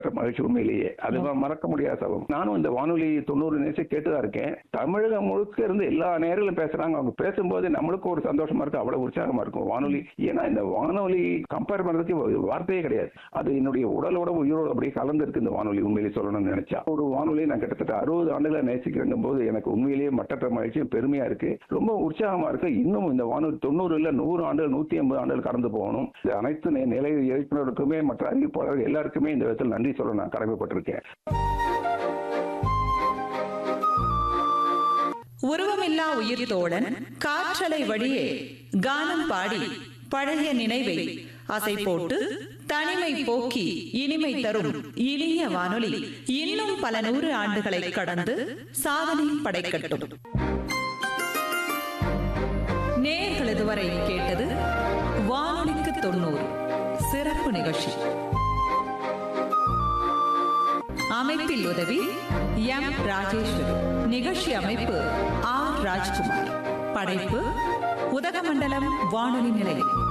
மகிழ்ச்சி உண்மையிலேயே அது மறக்க முடியாத சபம் நானும் இந்த வானொலி தொண்ணூறு நிமிஷம் கேட்டுதான் இருக்கேன் தமிழகம் முழுக்க இருந்து எல்லா நேரங்களும் பேசுறாங்க அவங்க பேசும்போது நம்மளுக்கு ஒரு சந்தோஷமா இருக்கு அவ்வளவு உற்சாகமா இருக்கும் வானொலி ஏன்னா இந்த வானொலி கம்பேர் பண்றதுக்கு ஒரு வார்த்தையே கிடையாது அது என்னுடைய உடலோட உயிரோட அப்படியே கலந்து இருக்கு இந்த வானொலி உண்மையிலேயே சொல்லணும்னு நினைச்சா ஒரு வானொலி நான் கிட்டத்தட்ட அறுபது ஆண்டுகளை நேசிக்கிறேன் போது எனக்கு உண்மையிலேயே மட்டற்ற மகிழ்ச்சியும் பெருமையா இருக்கு ரொம்ப உற்சாகமா இருக்கு இன்னும் இந்த வானொலி தொண்ணூறு இல்ல நூறு ஆண்டுகள் நூத்தி ஐம்பது ஆண்டுகள் கடந்து போகணும் இது அனைத்து நி- நிலை இயக்குநருக்குமே மற்ற அறிவிப்பாளர்கள் எல்லாருக்குமே இந்த விதத்தில் நன்றி சொல்ல நான் கடமைப்பட்டிருக்கேன் உருவமில்லா உயிர் தோழன் காற்றலை வழியே கானம் பாடி பழைய நினைவை அசை போட்டு தனிமை போக்கி இனிமை தரும் இனிய வானொலி இன்னும் பல நூறு ஆண்டுகளை கடந்து சாதனை படைக்கட்டும் நேர்கள் இதுவரை கேட்டது வானொலிக்கு தொண்ணூறு சிறப்பு நிகழ்ச்சி அமைப்பில் உதவி எம் ராஜேஸ்வரி நிகழ்ச்சி அமைப்பு ஆர் ராஜ்குமார் படைப்பு உதகமண்டலம் வானொலி நிலையம்